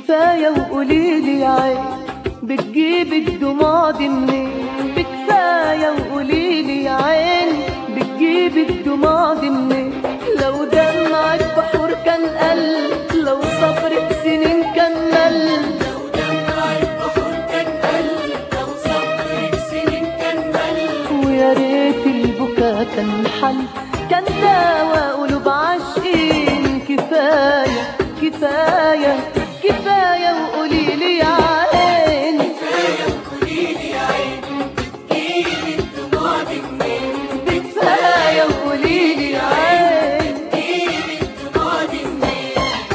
كفاية وقولي لي عين بتجيب الدموع دي منين بكفاية وقولي لي عين بتجيب الدموع دي منين لو دمعك بحور كان قل لو صبرك سنين كان مل لو دمعك بحور كان قل لو صبرك سنين كان مل ويا ريت البكا كان حل كان دواء قلوب عاشقين كفاية كفاية كفاية وقولي لي يا عين كفاية وقوليلي يا عين بتجيب الدموع دي منين كفاية وقولي لي يا عين بتجيب الدموع دي منين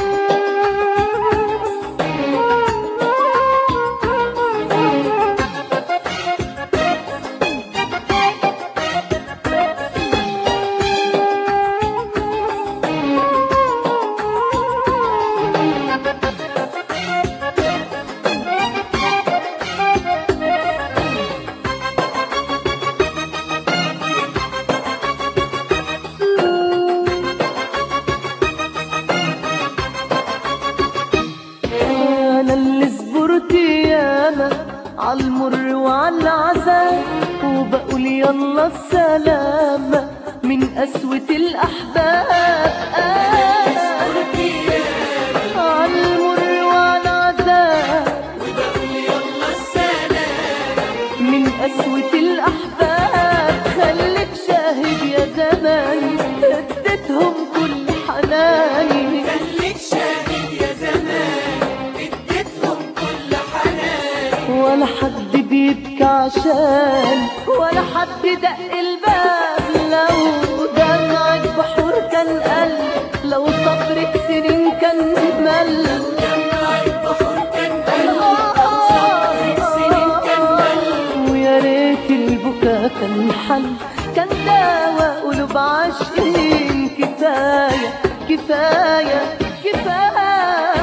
انا اللي صبرت ياما عالمر وعالعذاب وبقول يلا السلامة من قسوة الأحباب صبرت ياما عالمر وعالعذاب وبقول يلا السلام من قسوة الأحباب خليك شاهد يا زماني اديتهم كل حناني خليك شاهد يا زمان اديتهم كل حنان ولا حد بيبكي عشان ولا حد دق الباب لو دمعك بحور كان قل لو صبرك سنين كان مل دمعك بحور كان قل لو صبرك سنين كان مل ويا ريت البكا كان حل كان دواء قلوب عاشقين كفاية كفاية كفاية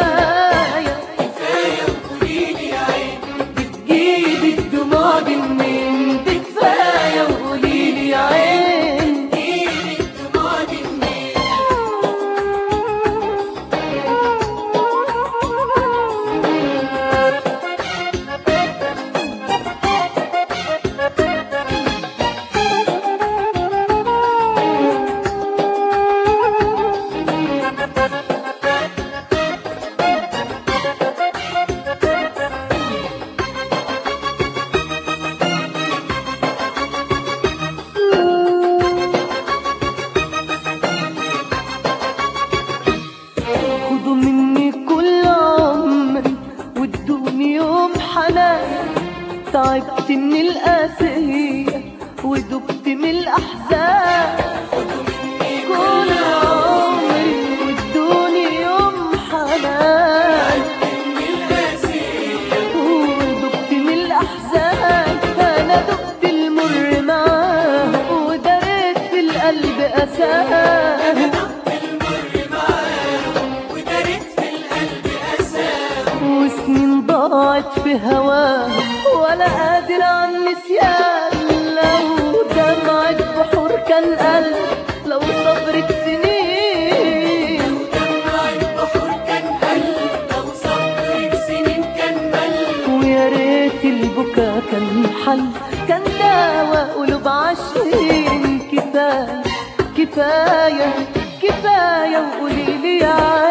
كفاية وقوليلي يا عين بتجيب الدموع دي منين بكفاية وقوليلي يا عين بتجيب الدموع دي منين خدوا مني كل عمري وادوني يوم حنان تعبت من القاسية ودبت من الأحزان كل عمري وادوني يوم حنان ودبت من الأحزان أنا دقت المر معاه ودريت في القلب أساه ودارت في القلب أسام وسنين ضاعت في هواه ولا قادر عن نسيان لو دمعت بحور كان قلب لو صبرك سنين دمعك بحور كان قل لو صبرك سنين كان مل ويا ريت البكا كان حل كان دواء قلوب عاشقين كفاية كفاية كفاية وقولي لي يا